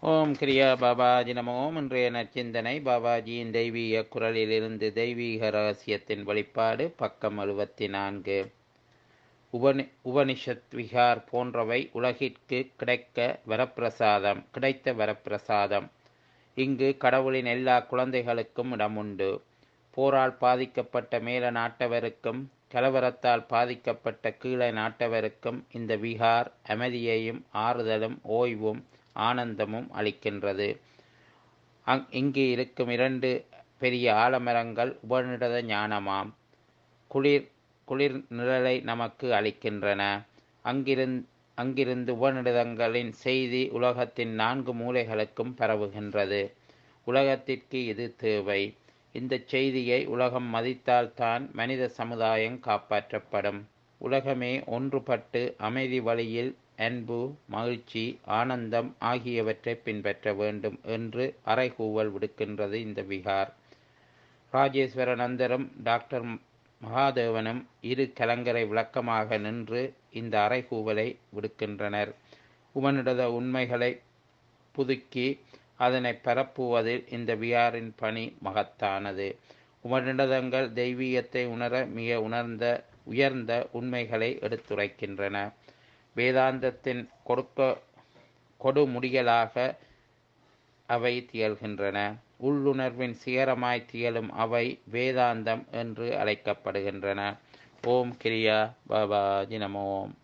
ஓம் கிரியா பாபாஜி நமோம் இன்றைய நற்சிந்தனை பாபாஜியின் தெய்வீக குரலிலிருந்து தெய்வீக ரகசியத்தின் வெளிப்பாடு பக்கம் எழுபத்தி நான்கு உபனி உபனிஷத் விகார் போன்றவை உலகிற்கு கிடைக்க வரப்பிரசாதம் கிடைத்த வரப்பிரசாதம் இங்கு கடவுளின் எல்லா குழந்தைகளுக்கும் இடமுண்டு போரால் பாதிக்கப்பட்ட மேல நாட்டவருக்கும் கலவரத்தால் பாதிக்கப்பட்ட கீழே நாட்டவருக்கும் இந்த விகார் அமைதியையும் ஆறுதலும் ஓய்வும் ஆனந்தமும் அளிக்கின்றது அங் இங்கு இருக்கும் இரண்டு பெரிய ஆலமரங்கள் உபநிடத ஞானமாம் குளிர் குளிர் நிழலை நமக்கு அளிக்கின்றன அங்கிருந் அங்கிருந்து உபநிடதங்களின் செய்தி உலகத்தின் நான்கு மூலைகளுக்கும் பரவுகின்றது உலகத்திற்கு இது தேவை இந்த செய்தியை உலகம் மதித்தால்தான் மனித சமுதாயம் காப்பாற்றப்படும் உலகமே ஒன்றுபட்டு அமைதி வழியில் அன்பு மகிழ்ச்சி ஆனந்தம் ஆகியவற்றை பின்பற்ற வேண்டும் என்று அறைகூவல் விடுக்கின்றது இந்த விகார் ராஜேஸ்வரநந்தரும் டாக்டர் மகாதேவனும் இரு கலங்கரை விளக்கமாக நின்று இந்த அறைகூவலை விடுக்கின்றனர் உமனிடத உண்மைகளை புதுக்கி அதனை பரப்புவதில் இந்த வியாரின் பணி மகத்தானது உமனிடதங்கள் தெய்வீகத்தை உணர மிக உணர்ந்த உயர்ந்த உண்மைகளை எடுத்துரைக்கின்றன வேதாந்தத்தின் கொடுக்க கொடுமுடிகளாக அவை திகழ்கின்றன உள்ளுணர்வின் சிகரமாய் திகழும் அவை வேதாந்தம் என்று அழைக்கப்படுகின்றன ஓம் கிரியா பாபா ஜினமோம்